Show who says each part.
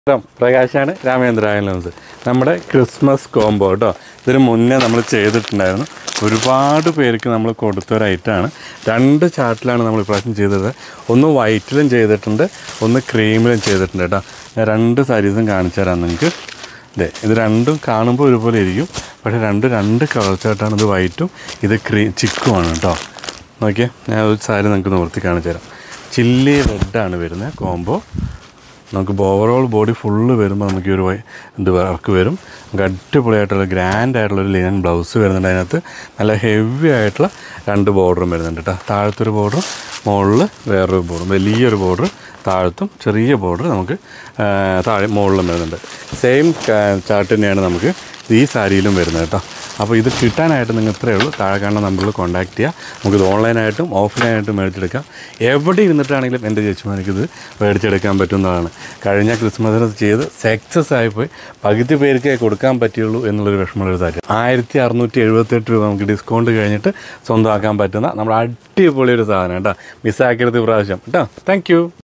Speaker 1: നമസ്കാരം പ്രകാശാണ് രാമേന്ദ്ര ആയൻസ് നമ്മുടെ Christmas combo കേട്ടോ ഇതിന് മുന്നേ നമ്മൾ ചെയ്തിട്ടുണ്ടായിരുന്നു ഒരുപാട് പേർക്ക് നമ്മൾ കൊടുത്ത ഒരു ഐറ്റമാണ് രണ്ട് ചാർട്ടിലാണ് നമ്മൾ ഇപ്രാവശ്യം ചെയ്തത് ഒന്ന് വൈറ്റിലും ചെയ്തിട്ടുണ്ട് ഒന്ന് ക്രീമിലും ചെയ്തിട്ടുണ്ട് കേട്ടോ ഞാൻ രണ്ട് സാരീസും കാണിച്ചു തരാം നിങ്ങൾക്ക് ഇതെ ഇത് രണ്ടും കാണുമ്പോൾ ഒരുപോലെ ഇരിക്കും പക്ഷേ രണ്ട് രണ്ട് കളർ ചാർട്ടാണ് ഇത് വൈറ്റും ഇത് ക്രീ ചിക്കുമാണ് കേട്ടോ നോക്കിയേ ഞാൻ ഒരു സാരി നിങ്ങൾക്ക് നിവർത്തി കാണിച്ചു തരാം ചില്ലി റെഡാണ് വരുന്നത് കോംബോ നമുക്ക് ഓവറോൾ ബോഡി ഫുള്ള് വരുമ്പോൾ നമുക്ക് ഈ ഒരു വൈ- ഇത് വർക്ക് വരും നമുക്ക് അടിപൊളിയായിട്ടുള്ള ഗ്രാൻഡ് ആയിട്ടുള്ള ഒരു ലിനൻ ബ്ലൗസ് വരുന്നുണ്ട് അതിനകത്ത് നല്ല ഹെവി ആയിട്ടുള്ള രണ്ട് ബോർഡറും വരുന്നുണ്ട് കേട്ടോ താഴത്തൊരു ബോർഡറും മുകളിൽ വേറൊരു ബോർഡറും വലിയൊരു ബോർഡർ താഴത്തും ചെറിയ ബോർഡർ നമുക്ക് ആ, താഴെ മുകളിലും വരുന്നുണ്ട് സെയിം ചാർട്ട് തന്നെയാണ് നമുക്ക് ഈ സാരിയിലും വരുന്നത് കേട്ടോ അപ്പോൾ ഇത് കിട്ടാനായിട്ട് നിങ്ങൾ ഇത്രയേ ഉള്ളൂ താഴെ കാണുന്ന നമ്പറിൽ കോൺടാക്ട് ചെയ്യുക നമുക്കിത് ഓൺലൈനായിട്ടും ഓഫ്ലൈനായിട്ടും മേടിച്ചെടുക്കാം എവിടെ ഇരുന്നിട്ടാണെങ്കിലും എൻ്റെ ചേച്ചിമാർക്ക് ഇത് മേടിച്ചെടുക്കാൻ പറ്റുന്നതാണ് കഴിഞ്ഞ ക്രിസ്മസിന് ചെയ്ത് സക്സസ് ആയിപ്പോയി പകുതി പേർക്കേ കൊടുക്കാൻ പറ്റുള്ളൂ എന്നുള്ളൊരു വിഷമമുള്ളൊരു കാര്യം ആയിരത്തി അറുന്നൂറ്റി എഴുപത്തെട്ട് രൂപ നമുക്ക് ഡിസ്കൗണ്ട് കഴിഞ്ഞിട്ട് സ്വന്തമാക്കാൻ പറ്റുന്ന നമ്മുടെ അടിപൊളി ഒരു സാധനം കേട്ടോ മിസ്സാക്കരുത് പ്രാവശ്യം കേട്ടോ താങ്ക്